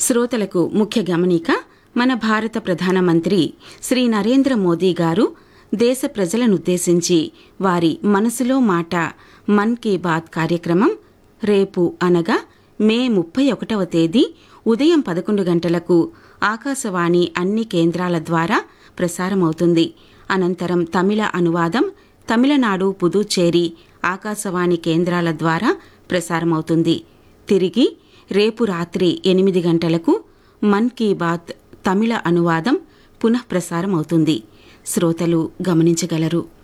శ్రోతలకు ముఖ్య గమనిక మన భారత ప్రధానమంత్రి శ్రీ నరేంద్ర మోదీ గారు దేశ ప్రజలనుద్దేశించి వారి మనసులో మాట మన్ కీ బాత్ కార్యక్రమం రేపు అనగా మే ముప్పై ఒకటవ తేదీ ఉదయం పదకొండు గంటలకు ఆకాశవాణి అన్ని కేంద్రాల ద్వారా ప్రసారమవుతుంది అనంతరం తమిళ అనువాదం తమిళనాడు పుదుచ్చేరి ఆకాశవాణి కేంద్రాల ద్వారా ప్రసారమవుతుంది తిరిగి రేపు రాత్రి ఎనిమిది గంటలకు మన్ కీ బాత్ తమిళ అనువాదం పునఃప్రసారం అవుతుంది శ్రోతలు గమనించగలరు